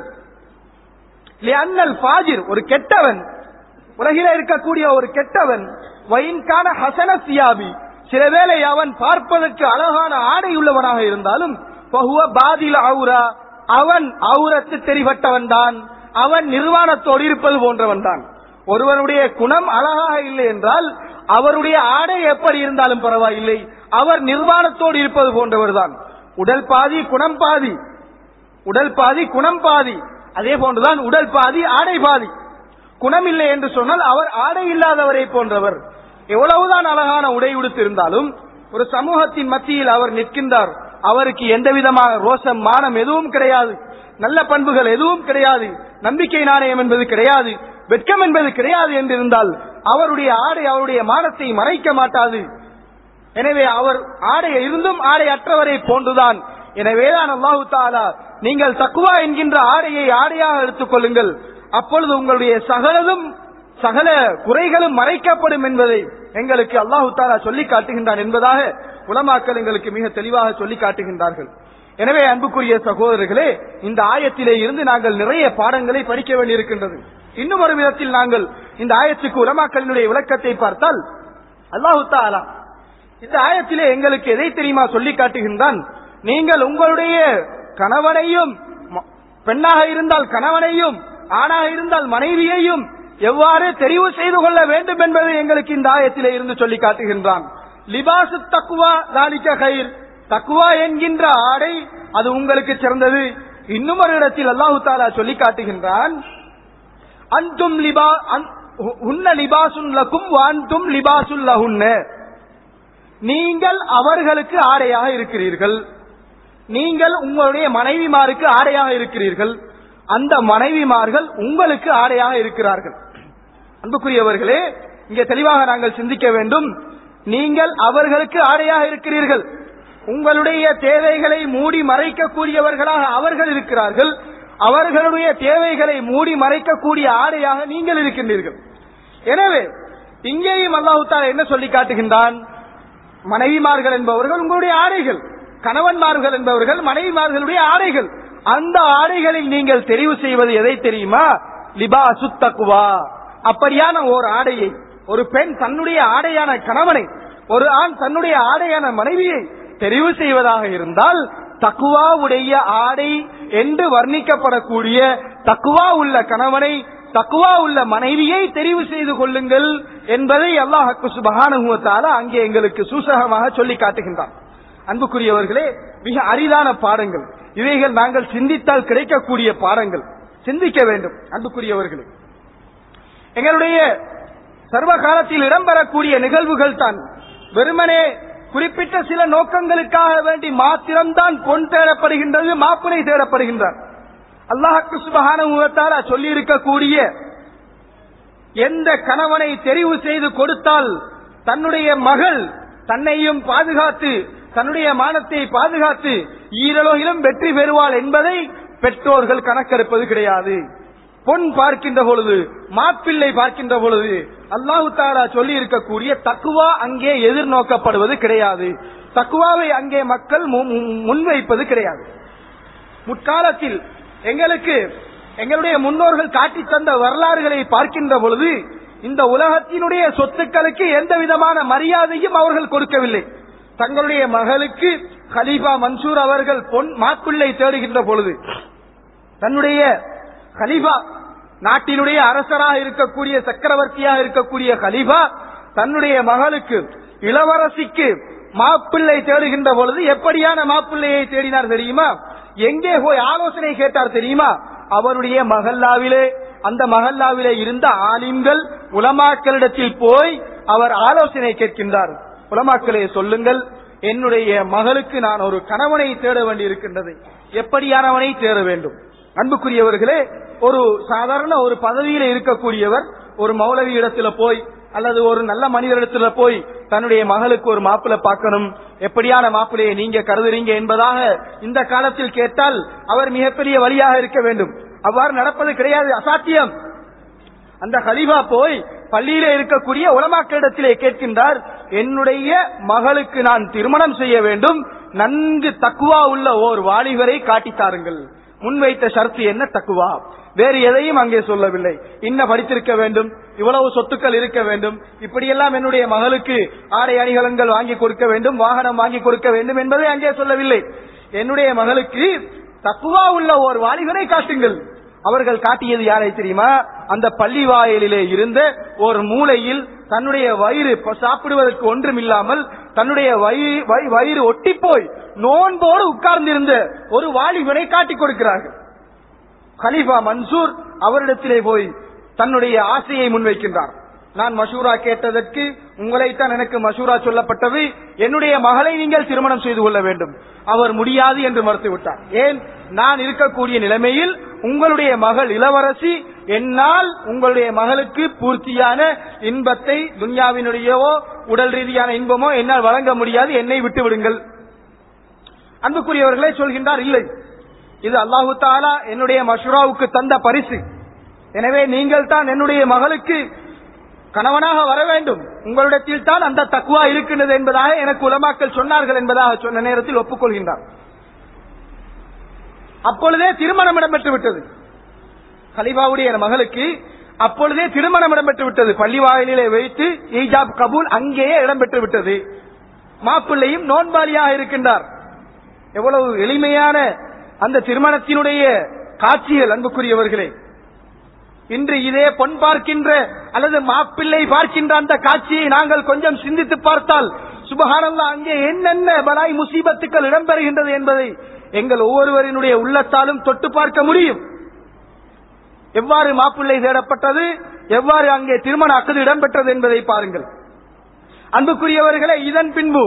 லிஅன்னல் ஃபாஜிர் ஒரு கெட்டவன் உலகில இருக்கக்கூடிய ஒரு கெட்டவன் வயின்கான ஹசன சியாபி சில வேளை அவன் பார்ப்பதற்கு அழகான ஆடை உள்ளவனாக இருந்தாலும் பகுவ பாதில் அவுரா அவன் அவுரத்து தெரிவட்டவன் தான் அவன் நிர்வாணத்தோடு இருப்பது போன்றவன் தான் ஒருவனுடைய குணம் அழகாக இல்லை என்றால் அவருடைய ஆடை எப்படி இருந்தாலும் பரவாயில்லை அவர் நிர்வாணத்தோடு இருப்பது போன்றவர் தான் உடல் பாதி குணம் பாதி உடல் பாதி குணம் பாதி அதே போன்றுதான் உடல் பாதி ஆடை பாதி குணம் இல்லை என்று சொன்னால் அவர் ஆடை இல்லாதவரை போன்றவர் எவ்வளவுதான் அழகான உடை உடுத்திருந்தாலும் ஒரு சமூகத்தின் மத்தியில் அவர் நிற்கின்றார் அவருக்கு எந்த விதமான ரோசம் மானம் எதுவும் கிடையாது நல்ல பண்புகள் எதுவும் கிடையாது நம்பிக்கை நாணயம் என்பது கிடையாது வெட்கம் என்பது கிடையாது என்றிருந்தால் அவருடைய ஆடை அவருடைய மானத்தை மறைக்க மாட்டாது எனவே அவர் ஆடை இருந்தும் ஆடை அற்றவரை போன்றுதான் எனவேதான் அல்லாஹு தாலா நீங்கள் தக்குவா என்கின்ற ஆடையை ஆடையாக எடுத்துக் கொள்ளுங்கள் அப்பொழுது உங்களுடைய சகலதும் சகல குறைகளும் மறைக்கப்படும் என்பதை எங்களுக்கு அல்லாஹு தாலா சொல்லி காட்டுகின்றான் என்பதாக உலமாக்கள் எங்களுக்கு மிக தெளிவாக சொல்லி காட்டுகின்றார்கள் எனவே அன்புக்குரிய சகோதரர்களே இந்த ஆயத்திலே இருந்து நாங்கள் நிறைய பாடங்களை படிக்க வேண்டியிருக்கின்றது இன்னும் ஒரு விதத்தில் நாங்கள் இந்த ஆயத்துக்கு உலமாக்களினுடைய விளக்கத்தை பார்த்தால் அல்லாஹு தாலா இந்த ஆயத்திலே எங்களுக்கு எதை தெரியுமா சொல்லி காட்டுகின்றான் நீங்கள் உங்களுடைய கணவனையும் ம- பெண்ணாக இருந்தால் கணவனையும் ஆணாக இருந்தால் மனைவியையும் எவ்வாறு தெரிவு செய்து கொள்ள வேண்டும் என்பதை எங்களுக்கு இந்த ஆயத்திலே இருந்து சொல்லி காட்டுகின்றான் லிபாசு தக்குவா தாலிக்க கயிர் தக்குவா என்கின்ற ஆடை அது உங்களுக்கு சிறந்தது இன்னும் ஒரு இடத்தில் அல்லாஹு தாலா சொல்லி காட்டுகின்றான் அன்தும் லிபா அன்- ஹு- ஹுன்ன லிபாசுன் லக்கும் வான்தும் லிபாசுன் லஹுன்ன நீங்கள் அவர்களுக்கு ஆடையாக இருக்கிறீர்கள் நீங்கள் உங்களுடைய மனைவிமாருக்கு ஆடையாக இருக்கிறீர்கள் அந்த மனைவிமார்கள் உங்களுக்கு ஆடையாக இருக்கிறார்கள் அன்புக்குரியவர்களே இங்கே தெளிவாக நாங்கள் சிந்திக்க வேண்டும் நீங்கள் அவர்களுக்கு ஆடையாக இருக்கிறீர்கள் உங்களுடைய தேவைகளை மூடி மறைக்கக்கூடியவர்களாக அவர்கள் இருக்கிறார்கள் அவர்களுடைய தேவைகளை மூடி மறைக்கக்கூடிய ஆடையாக நீங்கள் இருக்கின்றீர்கள் எனவே இங்கேயும் அல்லாஹு தாலா என்ன சொல்லி காட்டுகின்றான் மனைவிமார்கள் என்பவர்கள் உங்களுடைய ஆடைகள் கணவன்மார்கள் என்பவர்கள் மனைவிமார்களுடைய ஆடைகள் அந்த ஆடைகளில் நீங்கள் தெரிவு செய்வது எதை தெரியுமா லிபா சுத்தக்குவா அப்படியான ஓர் ஆடையை ஒரு பெண் தன்னுடைய ஆடையான கணவனை ஒரு ஆண் தன்னுடைய ஆடையான மனைவியை தெரிவு செய்வதாக இருந்தால் தக்குவாவுடைய ஆடை என்று வர்ணிக்கப்படக்கூடிய தக்குவா உள்ள கணவனை தக்குவா உள்ள மனைவியை தெரிவு செய்து கொள்ளுங்கள் என்பதை அல்லாஹக்கு சுபகானுவத்தால அங்கே எங்களுக்கு சூசகமாக சொல்லி காட்டுகின்றான் அன்புக்குரியவர்களே மிக அரிதான பாடங்கள் இவைகள் நாங்கள் சிந்தித்தால் கிடைக்கக்கூடிய பாடங்கள் சிந்திக்க வேண்டும் அன்புக்குரியவர்களே எங்களுடைய சர்வ காலத்தில் இடம்பெறக்கூடிய நிகழ்வுகள் தான் வெறுமனே குறிப்பிட்ட சில நோக்கங்களுக்காக வேண்டி மாத்திரம்தான் பொன் தேடப்படுகின்றது மாப்பிளை தேடப்படுகின்றார் அல்லாஹக்கு சுபகான சொல்லி இருக்கக்கூடிய எந்த கணவனை தெரிவு செய்து கொடுத்தால் தன்னுடைய மகள் தன்னையும் பாதுகாத்து தன்னுடைய மானத்தை பாதுகாத்து ஈரலோகிலும் வெற்றி பெறுவாள் என்பதை பெற்றோர்கள் கணக்கெடுப்பது கிடையாது பொன் பார்க்கின்ற பொழுது மாப்பிள்ளை பார்க்கின்ற பொழுது அல்லாஹு தாலா சொல்லி இருக்கக்கூடிய தக்குவா அங்கே எதிர்நோக்கப்படுவது கிடையாது தக்குவாவை அங்கே மக்கள் மு- மு- முன்வைப்பது கிடையாது முற்காலத்தில் எங்களுக்கு எங்களுடைய முன்னோர்கள் காட்டி தந்த வரலாறுகளை பார்க்கின்ற பொழுது இந்த உலகத்தினுடைய சொத்துக்களுக்கு எந்த விதமான மரியாதையும் அவர்கள் கொடுக்கவில்லை தங்களுடைய மகளுக்கு கலீஃபா மன்சூர் அவர்கள் பொன் மாப்பிள்ளை தேடுகின்ற பொழுது தன்னுடைய கலீஃபா நாட்டினுடைய அரசராக இருக்கக்கூடிய சக்கரவர்த்தியாக இருக்கக்கூடிய கலீஃபா தன்னுடைய மகளுக்கு இளவரசிக்கு மாப்பிள்ளை தேடுகின்ற பொழுது எப்படியான மாப்பிள்ளையை தேடினார் தெரியுமா எங்கே போய் ஆலோசனை கேட்டார் தெரியுமா அவருடைய மகல்லாவிலே அந்த மகல்லாவிலே இருந்த ஆலிம்கள் உலமாக்களிடத்தில் போய் அவர் ஆலோசனை கேட்கின்றார் உலமாக்களே சொல்லுங்கள் என்னுடைய மகளுக்கு நான் ஒரு கணவனை தேட வேண்டி இருக்கின்றது எப்படியானவனை தேட வேண்டும் அன்புக்குரியவர்களே ஒரு சாதாரண ஒரு பதவியில இருக்கக்கூடியவர் ஒரு மௌலவி இடத்துல போய் அல்லது ஒரு நல்ல மனிதரிடத்துல போய் தன்னுடைய மகளுக்கு ஒரு மாப்பிள்ளை பார்க்கணும் எப்படியான மாப்பிள்ளையை நீங்க கருதுறீங்க என்பதாக இந்த காலத்தில் கேட்டால் அவர் மிகப்பெரிய வழியாக இருக்க வேண்டும் அவ்வாறு நடப்பது கிடையாது அசாத்தியம் அந்த கலீஃபா போய் பள்ளியில இருக்கக்கூடிய உலமாக்களிடத்திலே கேட்கின்றார் என்னுடைய மகளுக்கு நான் திருமணம் செய்ய வேண்டும் நன்கு தக்குவா உள்ள ஓர் வாலிபரை காட்டித்தாருங்கள் முன்வைத்த ஷர்த்து என்ன தக்குவா வேறு எதையும் அங்கே சொல்லவில்லை இன்ன படித்திருக்க வேண்டும் இவ்வளவு சொத்துக்கள் இருக்க வேண்டும் இப்படியெல்லாம் என்னுடைய மகளுக்கு ஆடை அணிகலன்கள் வாங்கி கொடுக்க வேண்டும் வாகனம் வாங்கி கொடுக்க வேண்டும் என்பதை அங்கே சொல்லவில்லை என்னுடைய மகளுக்கு தக்குவா உள்ள ஒரு வாலிபரை காட்டுங்கள் அவர்கள் காட்டியது யாரை தெரியுமா அந்த பள்ளி வாயிலிலே இருந்த ஒரு மூலையில் தன்னுடைய வயிறு ப- சாப்பிடுவதற்கு ஒன்றும் இல்லாமல் தன்னுடைய வயி- வயி- வயிறு ஒட்டி போய் நோன்போடு உட்கார்ந்திருந்த ஒரு வாலிபனை காட்டிக் கொடுக்கிறார்கள் கலீஃபா மன்சூர் அவரிடத்திலே போய் தன்னுடைய ஆசையை முன்வைக்கின்றார் நான் மஷூரா கேட்டதற்கு உங்களைத்தான் எனக்கு மஷூரா சொல்லப்பட்டது என்னுடைய மகளை நீங்கள் திருமணம் செய்து கொள்ள வேண்டும் அவர் முடியாது என்று மறுத்துவிட்டார் ஏன் நான் இருக்கக்கூடிய நிலைமையில் உங்களுடைய மகள் இளவரசி என்னால் உங்களுடைய மகளுக்கு பூர்த்தியான இன்பத்தை துன்யாவினுடையவோ உடல் ரீதியான இன்பமோ என்னால் வழங்க முடியாது என்னை விட்டு விடுங்கள் அன்புக்குரியவர்களே சொல்கின்றார் இல்லை இது அல்லாஹு தாலா என்னுடைய மஷூராவுக்கு தந்த பரிசு எனவே நீங்கள் தான் என்னுடைய மகளுக்கு கணவனாக வர வேண்டும் உங்களிடத்தில் தான் அந்த தக்குவா இருக்கின்றது என்பதாக எனக்கு உலமாக்கள் சொன்னார்கள் என்பதாக சொன்ன நேரத்தில் ஒப்புக்கொள்கின்றார் அப்பொழுதே திருமணம் இடம்பெற்று விட்டது கலிபாவுடைய மகளுக்கு அப்பொழுதே திருமணம் இடம்பெற்று விட்டது பள்ளி வாயிலே வைத்து ஈஜாப் கபூல் அங்கேயே இடம்பெற்று விட்டது மாப்பிள்ளையும் நோன்பாளியாக இருக்கின்றார் எவ்வளவு எளிமையான அந்த திருமணத்தினுடைய காட்சிகள் அன்புக்குரியவர்களே இன்று இதே பொன் பார்க்கின்ற அல்லது மாப்பிள்ளை பார்க்கின்ற அந்த காட்சியை நாங்கள் கொஞ்சம் சிந்தித்து பார்த்தால் சுபகானந்தா அங்கே என்னென்ன பலாய் முசீபத்துக்கள் இடம்பெறுகின்றது என்பதை எங்கள் ஒவ்வொருவரினுடைய உள்ளத்தாலும் தொட்டு பார்க்க முடியும் எவ்வாறு மாப்பிள்ளை தேடப்பட்டது எவ்வாறு அங்கே திருமண அக்கது இடம்பெற்றது என்பதை பாருங்கள் அன்புக்குரியவர்களே இதன் பின்பு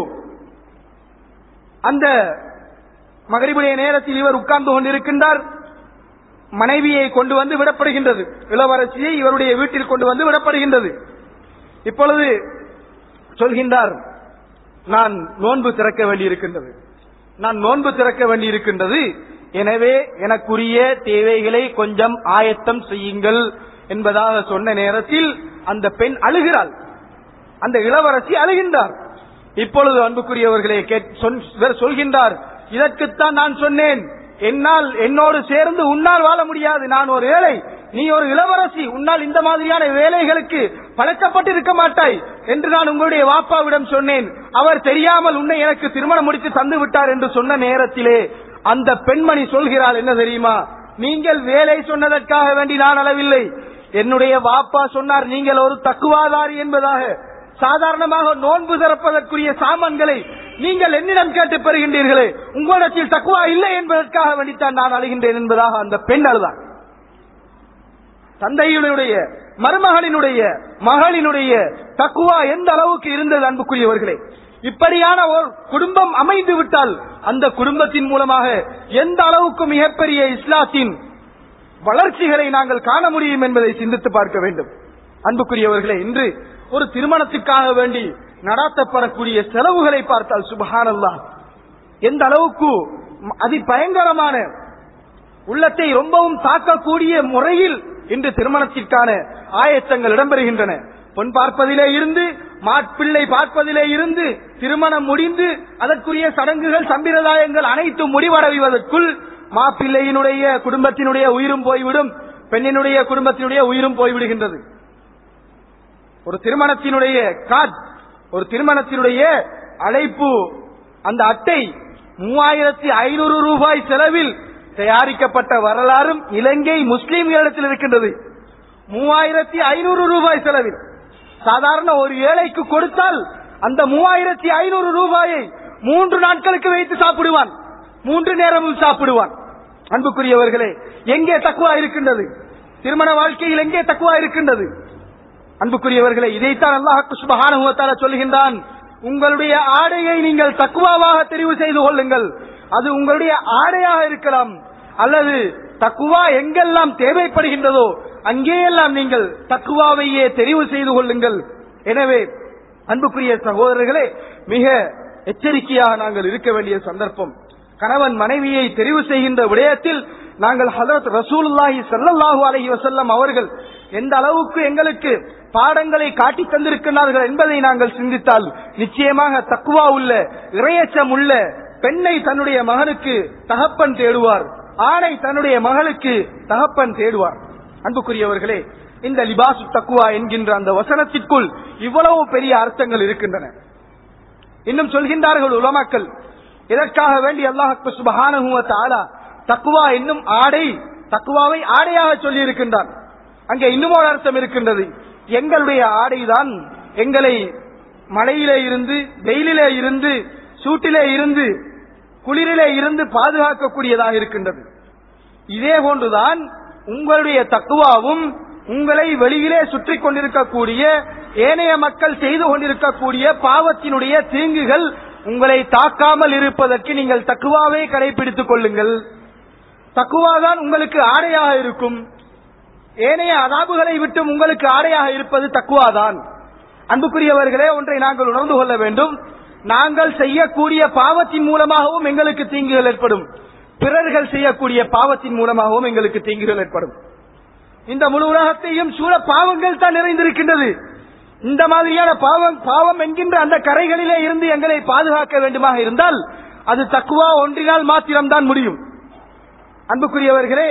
அந்த மகரிபுடைய நேரத்தில் இவர் உட்கார்ந்து கொண்டிருக்கின்றார் மனைவியை கொண்டு வந்து விடப்படுகின்றது இளவரசியை இவருடைய வீட்டில் கொண்டு வந்து விடப்படுகின்றது இப்பொழுது சொல்கின்றார் நான் நோன்பு திறக்க வேண்டியிருக்கின்றது நான் நோன்பு திறக்க வேண்டியிருக்கின்றது எனவே எனக்குரிய தேவைகளை கொஞ்சம் ஆயத்தம் செய்யுங்கள் என்பதாக சொன்ன நேரத்தில் அந்த பெண் அழுகிறாள் அந்த இளவரசி அழுகின்றார் இப்பொழுது அன்புக்குரியவர்களே கேட்- சொன்- இவர் சொல்கின்றார் இதற்குத்தான் நான் சொன்னேன் என்னால் என்னோடு சேர்ந்து உன்னால் வாழ முடியாது நான் ஒரு ஏழை நீ ஒரு இளவரசி உன்னால் இந்த மாதிரியான வேலைகளுக்கு பழக்கப்பட்டு இருக்க மாட்டாய் என்று நான் உங்களுடைய வாப்பாவிடம் சொன்னேன் அவர் தெரியாமல் உன்னை எனக்கு திருமணம் முடித்து தந்து விட்டார் என்று சொன்ன நேரத்திலே அந்த பெண்மணி சொல்கிறாள் என்ன தெரியுமா நீங்கள் வேலை சொன்னதற்காக வேண்டி நான் அளவில்லை என்னுடைய வாப்பா சொன்னார் நீங்கள் ஒரு தக்குவாதாரி என்பதாக சாதாரணமாக நோன்பு திறப்பதற்குரிய சாமான்களை நீங்கள் என்னிடம் கேட்டு பெறுகின்றீர்களே உங்களிடத்தில் தக்குவா இல்லை என்பதற்காக வேண்டித்தான் நான் அழுகின்றேன் என்பதாக அந்த பெண் அழுதார் தந்தையினுடைய மருமகனினுடைய மகளினுடைய தக்குவா எந்த அளவுக்கு இருந்தது அன்புக்குரியவர்களே இப்படியான ஒரு குடும்பம் அமைந்து விட்டால் அந்த குடும்பத்தின் மூலமாக எந்த அளவுக்கு மிகப்பெரிய இஸ்லாத்தின் வளர்ச்சிகளை நாங்கள் காண முடியும் என்பதை சிந்தித்து பார்க்க வேண்டும் அன்புக்குரியவர்களே இன்று ஒரு திருமணத்துக்காக வேண்டி நடாத்தப்படக்கூடிய செலவுகளை பார்த்தால் சுபஹானல்லாஹ் எந்த அளவுக்கு அதி பயங்கரமான உள்ளத்தை ரொம்பவும் தாக்கக்கூடிய முறையில் இன்று திருமணத்திற்கான ஆயத்தங்கள் இடம்பெறுகின்றன பொன் பார்ப்பதிலே இருந்து மாப்பிள்ளை பார்ப்பதிலே இருந்து திருமணம் முடிந்து அதற்குரிய சடங்குகள் சம்பிரதாயங்கள் அனைத்தும் முடிவடைவதற்குள் மாப்பிள்ளையினுடைய குடும்பத்தினுடைய உயிரும் போய்விடும் பெண்ணினுடைய குடும்பத்தினுடைய உயிரும் போய்விடுகின்றது ஒரு திருமணத்தினுடைய கார்டு ஒரு திருமணத்தினுடைய அழைப்பு அந்த அட்டை மூவாயிரத்தி ஐநூறு ரூபாய் செலவில் தயாரிக்கப்பட்ட வரலாறும் இலங்கை முஸ்லீம்களிடத்தில் இருக்கின்றது மூவாயிரத்தி ஐநூறு ரூபாய் செலவில் சாதாரண ஒரு ஏழைக்கு கொடுத்தால் அந்த மூவாயிரத்தி ஐநூறு ரூபாயை மூன்று நாட்களுக்கு வைத்து சாப்பிடுவான் மூன்று நேரமும் சாப்பிடுவான் அன்புக்குரியவர்களே எங்கே தக்குவா இருக்கின்றது திருமண வாழ்க்கையில் எங்கே தக்குவா இருக்கின்றது அன்புக்குரியவர்களே இதைத்தான் அல்லாஹ் சுபஹானஹு வ தஆலா சொல்லுகின்றான் உங்களுடைய ஆடையை நீங்கள் தக்குவாவாக தெரிவு செய்து கொள்ளுங்கள் அது உங்களுடைய ஆடையாக இருக்கலாம் அல்லது தக்குவா எங்கெல்லாம் தேவைப்படுகின்றதோ அங்கேயெல்லாம் நீங்கள் தக்குவாவையே தெரிவு செய்து கொள்ளுங்கள் எனவே அன்புக்குரிய சகோதரர்களே மிக எச்சரிக்கையாக நாங்கள் இருக்க வேண்டிய சந்தர்ப்பம் கணவன் மனைவியை தெரிவு செய்கின்ற விடயத்தில் நாங்கள் ஹதரத் ரசூலுல்லாஹி ஸல்லல்லாஹு அலைஹி வஸல்லம் அவர்கள் எந்த அளவுக்கு எங்களுக்கு பாடங்களை காட்டித் தந்திருக்கிறார்கள் என்பதை நாங்கள் சிந்தித்தால் நிச்சயமாக தக்குவா உள்ள இறையச்சம் உள்ள பெண்ணை தன்னுடைய மகனுக்கு தகப்பன் தேடுவார் ஆணை தன்னுடைய மகளுக்கு தகப்பன் தேடுவார் அன்புக்குரியவர்களே இந்த லிபாசு தக்குவா என்கின்ற அந்த வசனத்திற்குள் இவ்வளவு பெரிய அர்த்தங்கள் இருக்கின்றன இன்னும் சொல்கின்றார்கள் உலமாக்கள் இதற்காக வேண்டி அல்லாஹ் சுபஹானஹு வ தஆலா தக்குவா என்னும் ஆடை தக்குவாவை ஆடையாக சொல்லி இருக்கின்றான் அங்கே இன்னும் ஒரு அர்த்தம் இருக்கின்றது எங்களுடைய ஆடைதான் எங்களை மழையிலே இருந்து வெயிலிலே இருந்து சூட்டிலே இருந்து குளிரிலே இருந்து பாதுகாக்கக்கூடியதாக இருக்கின்றது இதே போன்றுதான் உங்களுடைய தக்குவாவும் உங்களை வெளியிலே சுற்றி கொண்டிருக்கக்கூடிய ஏனைய மக்கள் செய்து கொண்டிருக்கக்கூடிய பாவத்தினுடைய தீங்குகள் உங்களை தாக்காமல் இருப்பதற்கு நீங்கள் தக்குவாவை கடைபிடித்துக் கொள்ளுங்கள் தக்குவாதான் உங்களுக்கு ஆடையாக இருக்கும் ஏனைய அதாபுகளை விட்டு உங்களுக்கு ஆடையாக இருப்பது தக்குவாதான் அன்புக்குரியவர்களே ஒன்றை நாங்கள் உணர்ந்து கொள்ள வேண்டும் நாங்கள் செய்யக்கூடிய பாவத்தின் மூலமாகவும் எங்களுக்கு தீங்குகள் ஏற்படும் பிறர்கள் செய்யக்கூடிய பாவத்தின் மூலமாகவும் எங்களுக்கு தீங்குகள் ஏற்படும் இந்த முழு உலகத்தையும் சூழ பாவங்கள் தான் நிறைந்திருக்கின்றது இந்த மாதிரியான பாவம் பாவம் என்கின்ற அந்த கரைகளிலே இருந்து எங்களை பாதுகாக்க வேண்டுமாக இருந்தால் அது தக்குவா ஒன்றினால் மாத்திரம்தான் முடியும் அன்புக்குரியவர்களே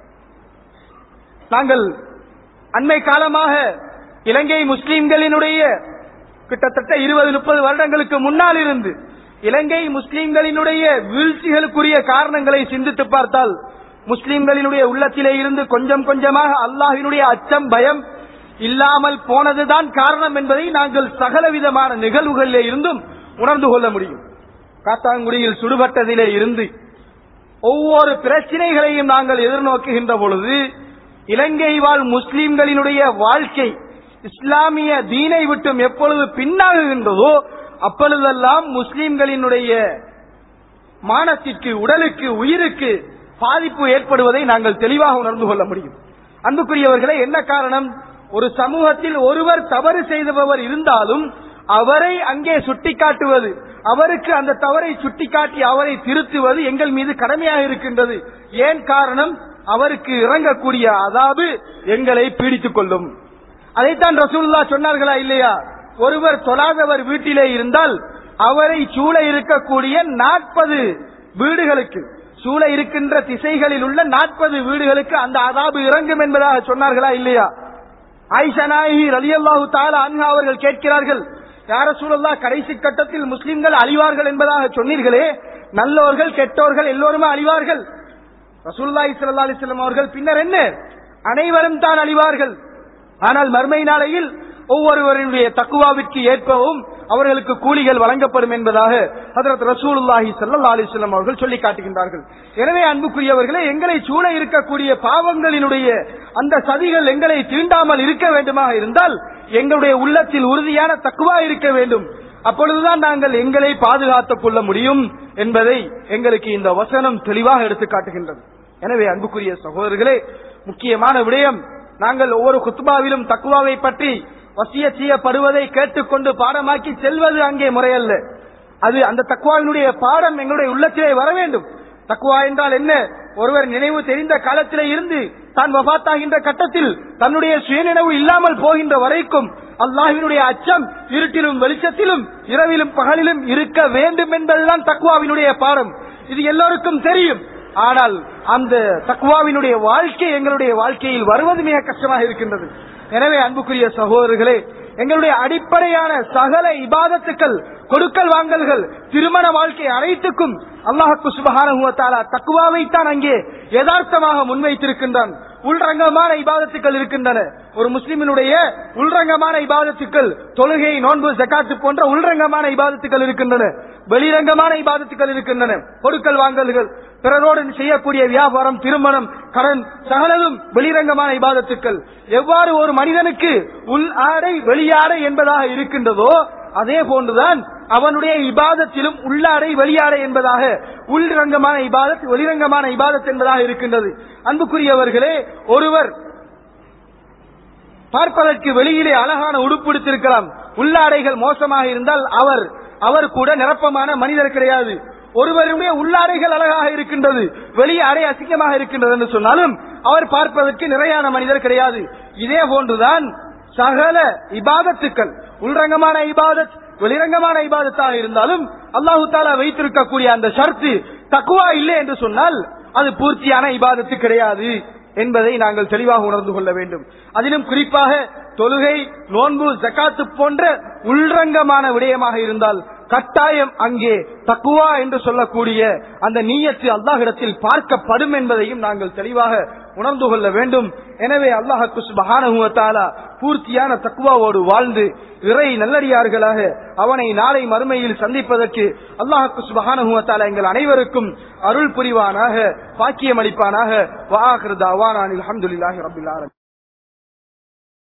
நாங்கள் அண்மை காலமாக இலங்கை முஸ்லிம்களினுடைய கிட்டத்தட்ட இருபது முப்பது வருடங்களுக்கு முன்னால் இருந்து இலங்கை முஸ்லிம்களினுடைய வீழ்ச்சிகளுக்குரிய காரணங்களை சிந்தித்து பார்த்தால் முஸ்லிம்களினுடைய உள்ளத்திலே இருந்து கொஞ்சம் கொஞ்சமாக அல்லாஹினுடைய அச்சம் பயம் இல்லாமல் போனதுதான் காரணம் என்பதை நாங்கள் சகலவிதமான நிகழ்வுகளிலே இருந்தும் உணர்ந்து கொள்ள முடியும் காத்தாங்குடியில் சுடுபட்டதிலே இருந்து ஒவ்வொரு பிரச்சனைகளையும் நாங்கள் எதிர்நோக்குகின்ற பொழுது இலங்கை வாழ் முஸ்லிம்களினுடைய வாழ்க்கை இஸ்லாமிய தீனை விட்டும் எப்பொழுது பின்னாகுகின்றதோ அப்பொழுதெல்லாம் முஸ்லிம்களினுடைய மானத்திற்கு உடலுக்கு உயிருக்கு பாதிப்பு ஏற்படுவதை நாங்கள் தெளிவாக உணர்ந்து கொள்ள முடியும் அன்புக்குரியவர்களே என்ன காரணம் ஒரு சமூகத்தில் ஒருவர் தவறு செய்தவர் இருந்தாலும் அவரை அங்கே சுட்டிக்காட்டுவது அவருக்கு அந்த தவறை சுட்டிக்காட்டி அவரை திருத்துவது எங்கள் மீது கடமையாக இருக்கின்றது ஏன் காரணம் அவருக்கு இறங்கக்கூடிய அதாவது எங்களை பீடித்துக் கொள்ளும் அதைத்தான் ரசூல்லா சொன்னார்களா இல்லையா ஒருவர் தொழாதவர் வீட்டிலே இருந்தால் அவரை சூழ இருக்கக்கூடிய நாற்பது வீடுகளுக்கு சூழ இருக்கின்ற திசைகளில் உள்ள நாற்பது வீடுகளுக்கு அந்த அதாபு இறங்கும் என்பதாக சொன்னார்களா இல்லையா ஆயிஷா நாயகி ரலியல்லாஹு தாலா அன்ஹா அவர்கள் கேட்கிறார்கள் யார சூழல்லா கடைசி கட்டத்தில் முஸ்லிம்கள் அழிவார்கள் என்பதாக சொன்னீர்களே நல்லவர்கள் கெட்டவர்கள் எல்லோருமே அழிவார்கள் ரசூல்லாய் சல்லா அலிஸ்லாம் அவர்கள் பின்னர் என்ன அனைவரும் தான் அழிவார்கள் ஆனால் மர்மை நாளையில் ஒவ்வொருவருடைய தக்குவாவிற்கு ஏற்பவும் அவர்களுக்கு கூலிகள் வழங்கப்படும் என்பதாக ஹதரத் ரசூலுல்லாஹி ஸல்லல்லாஹு அலைஹி வஸல்லம் அவர்கள் சொல்லி காட்டுகின்றார்கள் எனவே அன்புக்குரியவர்களே எங்களை சூழ இருக்கக்கூடிய பாவங்களினுடைய அந்த சதிகள் எங்களை தீண்டாமல் இருக்க வேண்டுமாக இருந்தால் எங்களுடைய உள்ளத்தில் உறுதியான தக்குவா இருக்க வேண்டும் அப்பொழுதுதான் நாங்கள் எங்களை பாதுகாத்துக் கொள்ள முடியும் என்பதை எங்களுக்கு இந்த வசனம் தெளிவாக எடுத்து காட்டுகின்றது எனவே அன்புக்குரிய சகோதரர்களே முக்கியமான விடயம் நாங்கள் ஒவ்வொரு குத்துபாவிலும் தக்குவாவை பற்றி வசிய செய்யப்படுவதை கேட்டுக்கொண்டு பாடமாக்கி செல்வது அங்கே முறையல்ல அது அந்த தக்குவாவினுடைய பாடம் எங்களுடைய உள்ளத்திலே வர வேண்டும் தக்குவா என்றால் என்ன ஒருவர் நினைவு தெரிந்த காலத்திலே இருந்து தான் வபாத்தாகின்ற கட்டத்தில் தன்னுடைய சுயநினைவு இல்லாமல் போகின்ற வரைக்கும் அல்லாஹினுடைய அச்சம் இருட்டிலும் வெளிச்சத்திலும் இரவிலும் பகலிலும் இருக்க வேண்டும் என்பதுதான் தக்குவாவினுடைய பாடம் இது எல்லோருக்கும் தெரியும் ஆனால் அந்த தக்குவாவினுடைய வாழ்க்கை எங்களுடைய வாழ்க்கையில் வருவது மிக கஷ்டமாக இருக்கின்றது எனவே அன்புக்குரிய சகோதரர்களே எங்களுடைய அடிப்படையான சகல இபாதத்துக்கள் கொடுக்கல் வாங்கல்கள் திருமண வாழ்க்கை அனைத்துக்கும் அல்லாஹுக்கு சுபகான தக்குவாவைத்தான் அங்கே யதார்த்தமாக முன்வைத்திருக்கின்றான் உள்ரங்கமான இபாதத்துக்கள் இருக்கின்றன ஒரு முஸ்லிமினுடைய உள்ரங்கமான இபாதத்துக்கள் தொழுகை நோன்பு ஜக்காத்து போன்ற உள்ரங்கமான இபாதத்துக்கள் இருக்கின்றன வெளிரங்கமான இபாதத்துக்கள் இருக்கின்றன கொடுக்கல் வாங்கல்கள் பிறரோடு செய்யக்கூடிய வியாபாரம் திருமணம் கடன் சகலதும் வெளிரங்கமான இபாதத்துக்கள் எவ்வாறு ஒரு மனிதனுக்கு உள் ஆடை வெளியாடை என்பதாக இருக்கின்றதோ அதே போன்றுதான் அவனுடைய இபாதத்திலும் உள்ளாடை வெளியாடை என்பதாக உள்ரங்கமான இபாதத் வெளிரங்கமான இபாதத் என்பதாக இருக்கின்றது அன்புக்குரியவர்களே ஒருவர் பார்ப்பதற்கு வெளியிலே அழகான உடுப்பிடித்திருக்கலாம் உள்ளாடைகள் மோசமாக இருந்தால் அவர் அவர் கூட நிரப்பமான மனிதர் கிடையாது ஒருவருடைய உள்ளாடைகள் அழகாக இருக்கின்றது வெளியே அடை அசிங்கமாக இருக்கின்றது என்று சொன்னாலும் அவர் பார்ப்பதற்கு நிறையான மனிதர் கிடையாது இதே போன்றுதான் சகல இபாதத்துக்கள் உள்ரங்கமான இபாதத் வெளிரங்கமான இபாதத்தாக இருந்தாலும் அல்லாஹு தாலா வைத்திருக்கக்கூடிய அந்த ஷர்த்து தக்குவா இல்லை என்று சொன்னால் அது பூர்த்தியான இபாதத்து கிடையாது என்பதை நாங்கள் தெளிவாக உணர்ந்து கொள்ள வேண்டும் அதிலும் குறிப்பாக தொழுகை நோன்பு ஜக்காத்து போன்ற உள்ரங்கமான விடயமாக இருந்தால் கட்டாயம் அங்கே தக்குவா என்று சொல்லக்கூடிய அந்த நீயத்து அல்லாஹிடத்தில் பார்க்கப்படும் என்பதையும் நாங்கள் தெளிவாக உணர்ந்து கொள்ள வேண்டும் எனவே அல்லாஹு சுபஹானுவத்தாலா பூர்த்தியான தக்குவாவோடு வாழ்ந்து இறை நல்லடியார்களாக அவனை நாளை மறுமையில் சந்திப்பதற்கு அல்லாஹு சுபஹானுவத்தாலா எங்கள் அனைவருக்கும் அருள் புரிவானாக பாக்கியம் அளிப்பானாக வாஹிருதாவானில் அஹமதுல்லாஹி ரபில்